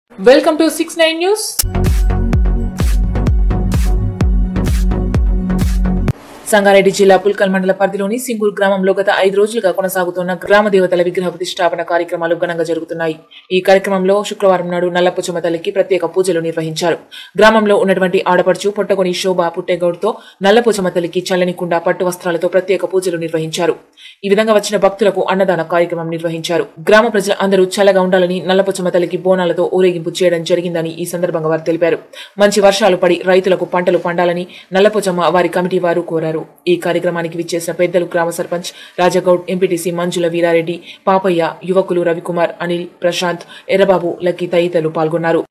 welcome to six nine news Sangareddy జిల్లా పుల్కల్ మండల పరిధిలోని సింగూరు గ్రామంలో గత ఐదు రోజులుగా కొనసాగుతున్న గ్రామ దేవతల విగ్రహ ప్రతిష్టాపన కార్యక్రమాలు ఘనంగా జరుగుతున్నాయి ఈ కార్యక్రమంలో శుక్రవారం నాడు నల్లపుచ్చమ్మ తల్లికి ప్రత్యేక పూజలు నిర్వహించారు గ్రామంలో ఉన్నటువంటి ఆడపడుచు పొట్టగొని శోభ పుట్టెగౌడ్తో నల్లపుచ్చమ్మ తల్లికి చల్లని కుండ పట్టు వస్త్రాలతో ప్రత్యేక పూజలు నిర్వహించారు ఈ విధంగా వచ్చిన భక్తులకు అన్నదాన కార్యక్రమం నిర్వహించారు గ్రామ ప్రజలు అందరూ చల్లగా ఉండాలని నల్లపుచ్చమ్మ తల్లికి బోనాలతో ఊరేగింపు చేయడం జరిగిందని ఈ సందర్భంగా వారు తెలిపారు మంచి వర్షాలు పడి రైతులకు పంటలు పండాలని నల్లపోచమ్మ వారి కమిటీ వారు కోరారు ఈ కార్యక్రమానికి విచ్చేసిన పెద్దలు గ్రామ సర్పంచ్ రాజగౌడ్ ఎంపీటీసీ మంజుల వీరారెడ్డి పాపయ్య యువకులు రవికుమార్ అనిల్ ప్రశాంత్ ఎర్రబాబు లక్కీ తదితరులు పాల్గొన్నారు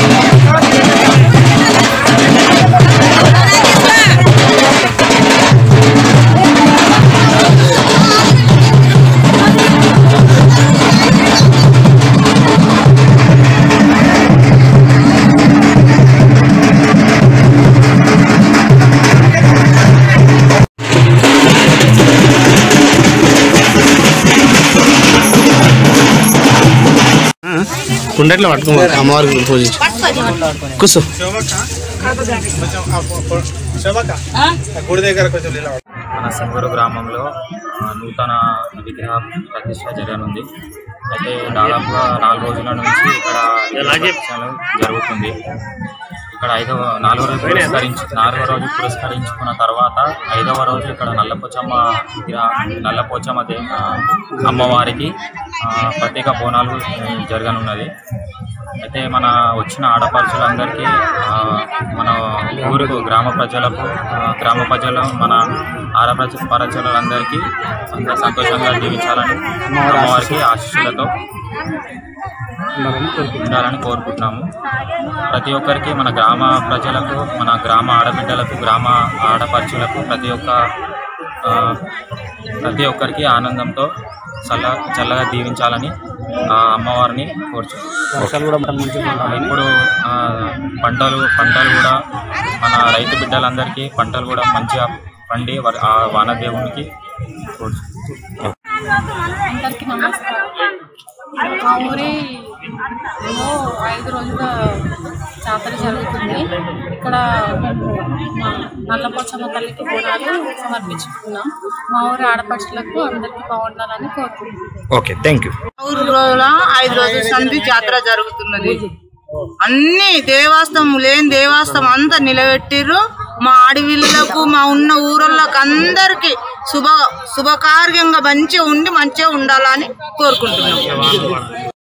కుండట్లో పట్టుకో అమ్మవారికి పూజించు కూర్చో గుడి దగ్గర కొంచెం నీళ్ళ మన సింగూరు గ్రామంలో ఆ, నూతన విగ్రహ ప్రతిష్ట జరగనుంది అయితే దాదాపుగా నాలుగు రోజుల నుంచి ఇక్కడ విగ్రహ ప్రతిష్టలు జరుగుతుంది ఇక్కడ ఐదవ నాలుగో రోజు పురస్కరించి నాలుగో రోజు పురస్కరించుకున్న తర్వాత ఐదవ రోజు ఇక్కడ నల్లపోచమ్మ విగ్రహ నల్లపోచమ్మ దే ఆ, అమ్మవారికి ఆ, ప్రత్యేక బోనాలు ఆ, జరగనున్నది అయితే మన వచ్చిన ఆడపడుచులందరికీ ఆ, మన ఊరుకు గ్రామ ప్రజలకు ఆ, గ్రామ ప్రజలు మన ఆడపరచ పరచలందరికీ అంత సంతోషంగా జీవించాలని అమ్మవారికి ఆశీస్సులతో ఉండాలని కోరుకుంటున్నాము ప్రతి ఒక్కరికి మన గ్రామ ప్రజలకు మన గ్రామ ఆడబిడ్డలకు గ్రామ ఆడపడుచులకు ప్రతి ఒక్క ఆ, ప్రతి ఒక్కరికి ఆనందంతో చల్ల చల్లగా దీవించాలని ఆ అమ్మవారిని కోరుచు ఇప్పుడు ఆ, పంటలు పంటలు కూడా మన రైతు బిడ్డలందరికీ పంటలు కూడా మంచిగా పండి వర- ఆ వానదేవునికి కోరుచు అందరికీ నమస్కారం మా ఊరి ఏమో ఐదు రోజుల జాతర జరుగుతుంది ఇక్కడ మేము మా నల్లపోచమ్మ తల్లికి బోనాలు సమర్పించుకున్నాం మా ఊరి ఆడపడుచులకు అందరికీ బాగుండాలని కోరుకుంటున్నాం ఓకే థ్యాంక్ యూ ఊరు రోజుల ఐదు రోజుల సంధి జాతర జరుగుతున్నది అన్ని దేవాస్థం లేని దేవాస్థం అంతా నిలబెట్టిర్రు మా ఆడవిళ్ళకు మా ఉన్న ఊరళ్ళకు అందరికి శుభ శుభకార్యంగా మంచిగా ఉండి మంచిగా ఉండాలని కోరుకుంటున్నాం